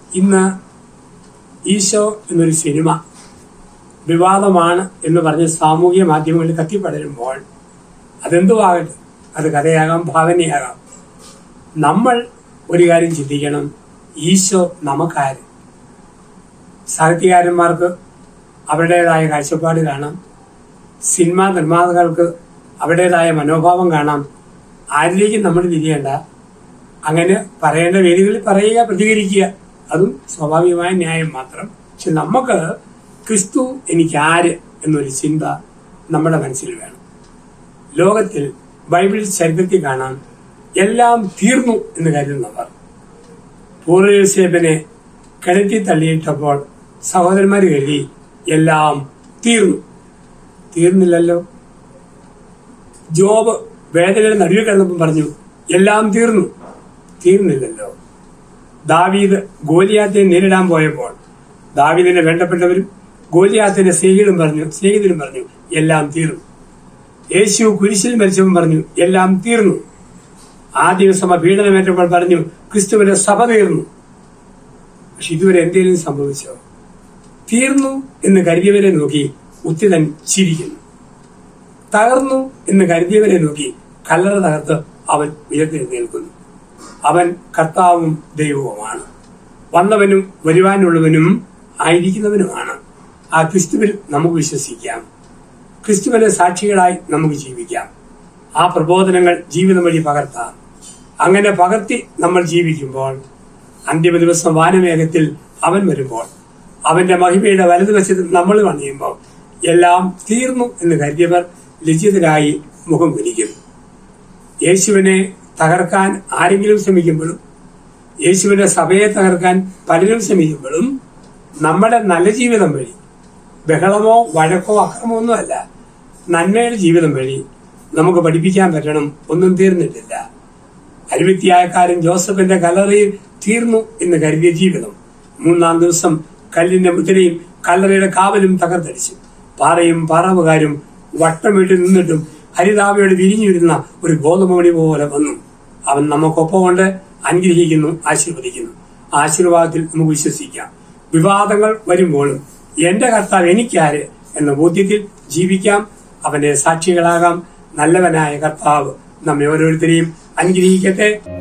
ഇന്ന് ഈശോ എന്നൊരു സിനിമ വിവാദമാണ് എന്ന് പറഞ്ഞ് സാമൂഹിക മാധ്യമങ്ങളിൽ കത്തിപ്പടരുമ്പോൾ അതെന്തുവാകട്ടെ അത് കഥയാകാം ഭാവനയാകാം നമ്മൾ ഒരു കാര്യം ചിന്തിക്കണം ഈശോ നമുക്കാര് സാഹിത്യകാരന്മാർക്ക് അവരുടേതായ കാഴ്ചപ്പാട് കാണാം സിനിമാ നിർമ്മാതാക്കൾക്ക് അവരുടേതായ മനോഭാവം കാണാം ആരിലേക്കും നമ്മൾ തിരിയേണ്ട അങ്ങനെ പറയേണ്ട വേദികളിൽ പറയുക പ്രതികരിക്കുക അതും സ്വാഭാവികമായ ന്യായം മാത്രം പക്ഷെ നമുക്ക് ക്രിസ്തു എനിക്ക് ആര് എന്നൊരു ചിന്ത നമ്മുടെ മനസ്സിൽ വേണം ലോകത്തിൽ ബൈബിൾ ചരിത്രത്തിൽ കാണാം എല്ലാം തീർന്നു എന്ന് കരുതുന്നവർ പൂർവ്വയോസേബിനെ കിണറ്റി തള്ളിയിട്ടപ്പോൾ സഹോദരന്മാർ കരുതി എല്ലാം തീർന്നു തീർന്നില്ലല്ലോ ജോബ് വേദനയുടെ നടുവിൽ കിടന്നപ്പം പറഞ്ഞു എല്ലാം തീർന്നു തീർന്നില്ലല്ലോ ദാവീദ് ഗോലിയാത്തെ നേരിടാൻ പോയപ്പോൾ ദാവീദിനെ വേണ്ടപ്പെട്ടവരും ഗോലിയാത്തിന്റെ സ്നേഹിതരും പറഞ്ഞു സ്നേഹിതരും പറഞ്ഞു എല്ലാം തീർന്നു യേശു കുരിശിൽ മരിച്ചവൻ പറഞ്ഞു എല്ലാം തീർന്നു ആ ദിവസം ആ പീഡനമേറ്റപ്പോൾ പറഞ്ഞു ക്രിസ്തുവിന്റെ സഭ തീർന്നു പക്ഷെ ഇതുവരെ എന്തെങ്കിലും സംഭവിച്ചോ തീർന്നു എന്ന് കരുതിയവരെ നോക്കി ഉത്തിതൻ ചിരിക്കുന്നു തകർന്നു എന്ന് കരുതിയവരെ നോക്കി കല്ലറ തകർത്ത് അവൻ ഉയർത്തെഴുന്നേൽക്കുന്നു അവൻ കർത്താവും ദൈവവുമാണ് വന്നവനും വരുവാനുള്ളവനും ആയിരിക്കുന്നവനുമാണ് ആ ക്രിസ്തുവിൽ നമുക്ക് വിശ്വസിക്കാം ക്രിസ്തുവിന്റെ സാക്ഷികളായി നമുക്ക് ജീവിക്കാം ആ പ്രബോധനങ്ങൾ ജീവിതം വഴി പകർത്താം അങ്ങനെ പകർത്തി നമ്മൾ ജീവിക്കുമ്പോൾ അന്തിമ ദിവസം വാനമേഘത്തിൽ അവൻ വരുമ്പോൾ അവന്റെ മഹിമയുടെ വലതുവശത്ത് നമ്മൾ പണിയുമ്പോൾ എല്ലാം തീർന്നു എന്ന് കരുതിയവർ ലജ്ജിതരായി മുഖം കുനിക്കും യേശുവിനെ തകർക്കാൻ ആരെങ്കിലും ശ്രമിക്കുമ്പോഴും യേശുവിന്റെ സഭയെ തകർക്കാൻ പലരും ശ്രമിക്കുമ്പോഴും നമ്മുടെ നല്ല ജീവിതം വഴി ബഹളമോ വഴക്കോ അക്രമോ ഒന്നുമല്ല നന്മയുടെ ജീവിതം വഴി നമുക്ക് പഠിപ്പിക്കാൻ പറ്റണം ഒന്നും തീർന്നിട്ടില്ല അരുവിത്യായക്കാരൻ ജോസഫിന്റെ കല്ലറയിൽ തീർന്നു എന്ന് കരുതിയ ജീവിതം മൂന്നാം ദിവസം കല്ലിന്റെ മുദ്രയും കല്ലറയുടെ കാവലും തകർത്തടിച്ചു പാറയും പാറാവുകാരും വട്ടം വീട്ടിൽ നിന്നിട്ടും ഹരിതാവയോട് വിരിഞ്ഞിരുന്ന ഒരു ഗോതമണി പോലെ വന്നു അവൻ നമുക്കൊപ്പം കൊണ്ട് അനുഗ്രഹിക്കുന്നു ആശീർവദിക്കുന്നു ആശീർവാദത്തിൽ നമുക്ക് വിശ്വസിക്കാം വിവാദങ്ങൾ വരുമ്പോഴും എന്റെ കർത്താവ് എനിക്കാര് എന്ന ബോധ്യത്തിൽ ജീവിക്കാം അവന്റെ സാക്ഷികളാകാം നല്ലവനായ കർത്താവ് നമ്മെ ഓരോരുത്തരെയും അനുഗ്രഹിക്കട്ടെ